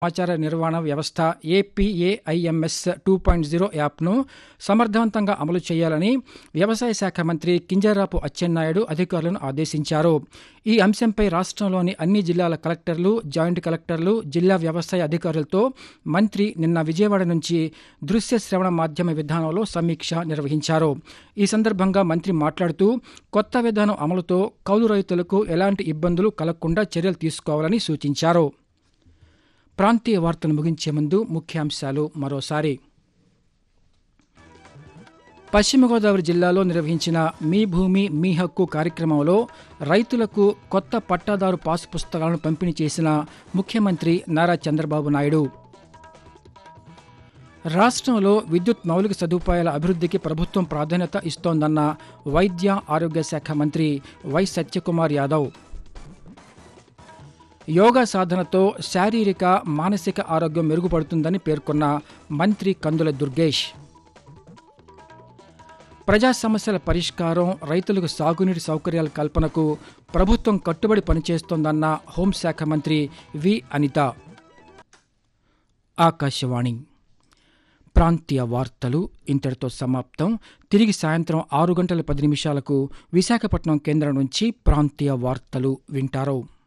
సమాచార నిర్వహణ వ్యవస్థ ఏపీఏఐఎంఎస్ టూ పాయింట్ జీరో యాప్ను సమర్థవంతంగా అమలు చేయాలని వ్యవసాయ శాఖ మంత్రి కింజరాపు అచ్చెన్నాయుడు అధికారులను ఆదేశించారు ఈ అంశంపై రాష్ట్రంలోని అన్ని జిల్లాల కలెక్టర్లు జాయింట్ కలెక్టర్లు జిల్లా వ్యవసాయ అధికారులతో మంత్రి నిన్న విజయవాడ నుంచి దృశ్య శ్రవణ మాధ్యమ విధానంలో సమీక్ష నిర్వహించారు ఈ సందర్భంగా మంత్రి మాట్లాడుతూ కొత్త విధానం అమలుతో కౌలు రైతులకు ఎలాంటి ఇబ్బందులు కలగకుండా చర్యలు తీసుకోవాలని సూచించారు ప్రాంతీయ వార్తలు ముగించే ముందు ముఖ్యాంశాలు మరోసారి పశ్చిమ గోదావరి జిల్లాలో నిర్వహించిన మీ భూమి మీ హక్కు కార్యక్రమంలో రైతులకు కొత్త పట్టాదారు పాసు పుస్తకాలను పంపిణీ చేసిన ముఖ్యమంత్రి నారా చంద్రబాబు నాయుడు రాష్ట్రంలో విద్యుత్ మౌలిక సదుపాయాల అభివృద్ధికి ప్రభుత్వం ప్రాధాన్యత ఇస్తోందన్న వైద్య ఆరోగ్య శాఖ మంత్రి వై సత్యకుమార్ యాదవ్ యోగా సాధనతో శారీరక మానసిక ఆరోగ్యం మెరుగుపడుతుందని పేర్కొన్న మంత్రి కందుల దుర్గేష్ ప్రజా సమస్యల పరిష్కారం రైతులకు సాగునీటి సౌకర్యాల కల్పనకు ప్రభుత్వం కట్టుబడి పనిచేస్తోందన్న హోంశాఖ మంత్రి వి అనిత ఆకాశవాణి ప్రాంతీయ వార్తలు ఇంతటితో సమాప్తం తిరిగి సాయంత్రం ఆరు గంటల పది నిమిషాలకు విశాఖపట్నం కేంద్రం నుంచి ప్రాంతీయ వార్తలు వింటారు